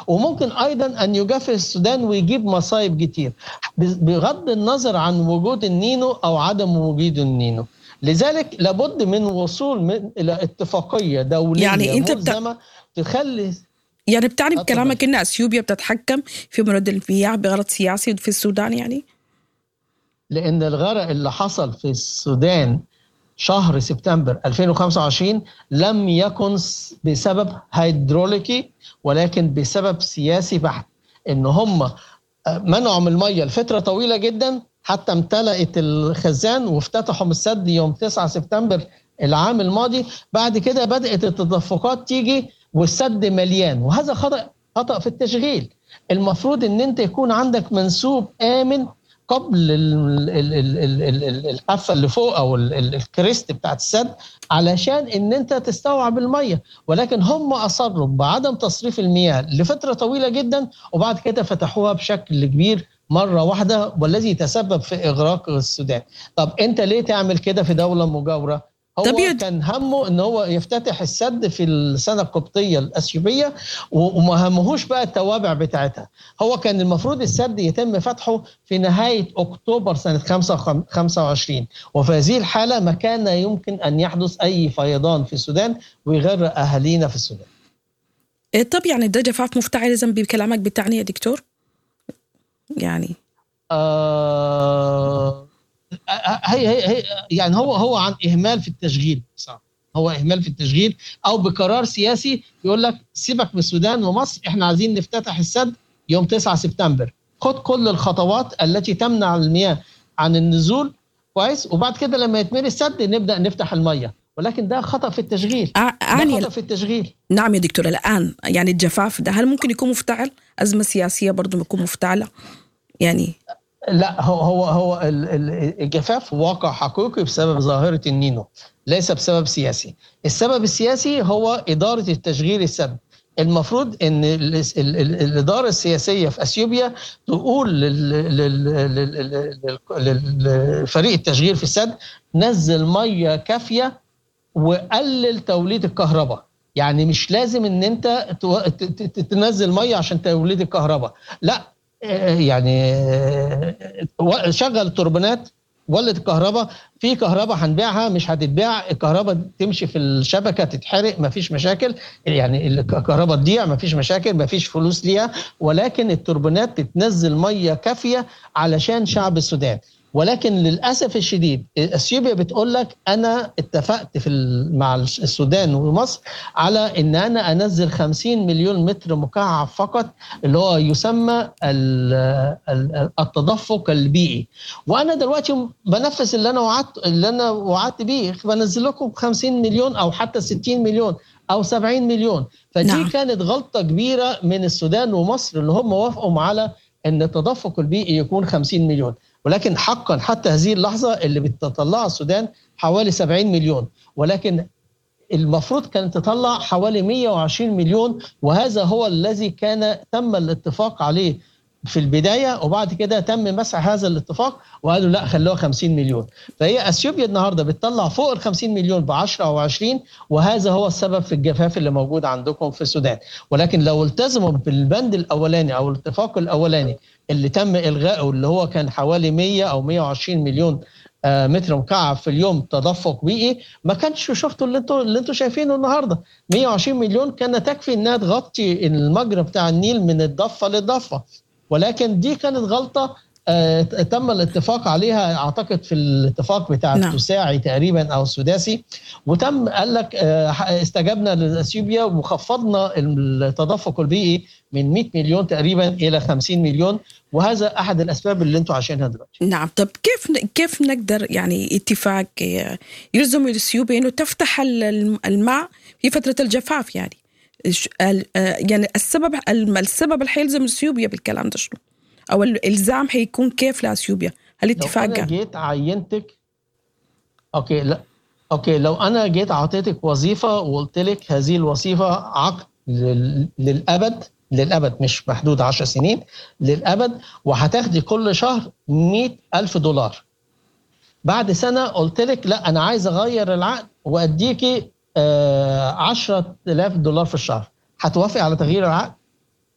وممكن ايضا ان يجافي السودان ويجيب مصايب كتير بغض النظر عن وجود النينو او عدم وجود النينو لذلك لابد من وصول من الى اتفاقيه دوليه يعني انت ملزمه بت... تخلي يعني بتعني بكلامك ان اثيوبيا بتتحكم في مرد المياه بغرض سياسي في السودان يعني؟ لان الغرق اللي حصل في السودان شهر سبتمبر 2025 لم يكن بسبب هيدروليكي ولكن بسبب سياسي بحت ان هم منعوا من الميه لفتره طويله جدا حتى امتلأت الخزان وافتتحوا السد يوم 9 سبتمبر العام الماضي بعد كده بدأت التدفقات تيجي والسد مليان وهذا خطأ خطأ في التشغيل المفروض ان انت يكون عندك منسوب آمن قبل الحافه اللي فوق او الكريست بتاعت السد علشان ان انت تستوعب الميه ولكن هم اصروا بعدم تصريف المياه لفتره طويله جدا وبعد كده فتحوها بشكل كبير مره واحده والذي تسبب في اغراق السودان طب انت ليه تعمل كده في دوله مجاوره هو طبيعي. كان همه ان هو يفتتح السد في السنه القبطيه الاثيوبيه وما همهوش بقى التوابع بتاعتها هو كان المفروض السد يتم فتحه في نهايه اكتوبر سنه 25 وفي هذه الحاله ما كان يمكن ان يحدث اي فيضان في السودان ويغرق اهالينا في السودان إيه، طب يعني ده جفاف مفتعل اذا بكلامك بتعني يا دكتور يعني آه هي هي هي يعني هو هو عن اهمال في التشغيل صح هو اهمال في التشغيل او بقرار سياسي يقول لك سيبك من السودان ومصر احنا عايزين نفتتح السد يوم 9 سبتمبر خد كل الخطوات التي تمنع المياه عن النزول كويس وبعد كده لما يتملي السد نبدا نفتح الميه ولكن ده خطا في التشغيل أعني ده خطا في التشغيل نعم يا دكتور الان يعني الجفاف ده هل ممكن يكون مفتعل ازمه سياسيه برضه يكون مفتعله يعني لا هو هو هو الجفاف واقع حقيقي بسبب ظاهره النينو ليس بسبب سياسي السبب السياسي هو اداره التشغيل السد المفروض ان الاداره السياسيه في اثيوبيا تقول لفريق التشغيل في السد نزل ميه كافيه وقلل توليد الكهرباء يعني مش لازم ان انت تنزل ميه عشان توليد الكهرباء لا يعني شغل التوربينات ولد الكهرباء في كهرباء هنبيعها مش هتتباع الكهرباء تمشي في الشبكه تتحرق مفيش مشاكل يعني الكهرباء تضيع مفيش مشاكل مفيش فلوس ليها ولكن التوربينات تتنزل ميه كافيه علشان شعب السودان ولكن للاسف الشديد اثيوبيا بتقول لك انا اتفقت في مع السودان ومصر على ان انا انزل 50 مليون متر مكعب فقط اللي هو يسمى التدفق البيئي وانا دلوقتي بنفذ اللي انا وعدت اللي انا وعدت بيه بنزل لكم 50 مليون او حتى 60 مليون او 70 مليون فدي نعم. كانت غلطه كبيره من السودان ومصر اللي هم وافقوا على ان التدفق البيئي يكون 50 مليون ولكن حقا حتى هذه اللحظة اللي بتطلعها السودان حوالي 70 مليون ولكن المفروض كانت تطلع حوالي 120 مليون وهذا هو الذي كان تم الاتفاق عليه في البداية وبعد كده تم مسح هذا الاتفاق وقالوا لا خلوها 50 مليون فهي اثيوبيا النهارده بتطلع فوق ال 50 مليون ب 10 او 20 وهذا هو السبب في الجفاف اللي موجود عندكم في السودان ولكن لو التزموا بالبند الاولاني او الاتفاق الاولاني اللي تم الغائه اللي هو كان حوالي 100 او 120 مليون آه، متر مكعب في اليوم تدفق بيئي ما كانش شفتوا اللي انتوا اللي انتوا شايفينه النهارده 120 مليون كان تكفي انها تغطي المجرى بتاع النيل من الضفه للضفه ولكن دي كانت غلطه آه تم الاتفاق عليها اعتقد في الاتفاق بتاع نعم. التساعي تقريبا او السداسي وتم قال لك آه استجبنا لاثيوبيا وخفضنا التدفق البيئي من 100 مليون تقريبا الى 50 مليون وهذا احد الاسباب اللي انتم عايشينها دلوقتي. نعم طب كيف كيف نقدر يعني اتفاق يلزم اثيوبيا انه تفتح الماء في فتره الجفاف يعني آه، يعني السبب السبب اللي حيلزم اثيوبيا بالكلام ده شنو؟ او الالزام حيكون كيف لاثيوبيا؟ هل اتفاق لو انا جيت عينتك اوكي لا اوكي لو انا جيت اعطيتك وظيفه وقلت لك هذه الوظيفه عقد للابد للأبد مش محدود 10 سنين للأبد وهتاخدي كل شهر 100 ألف دولار بعد سنة قلت لك لا أنا عايز أغير العقد وأديكي 10000 دولار في الشهر هتوافقي على تغيير العقد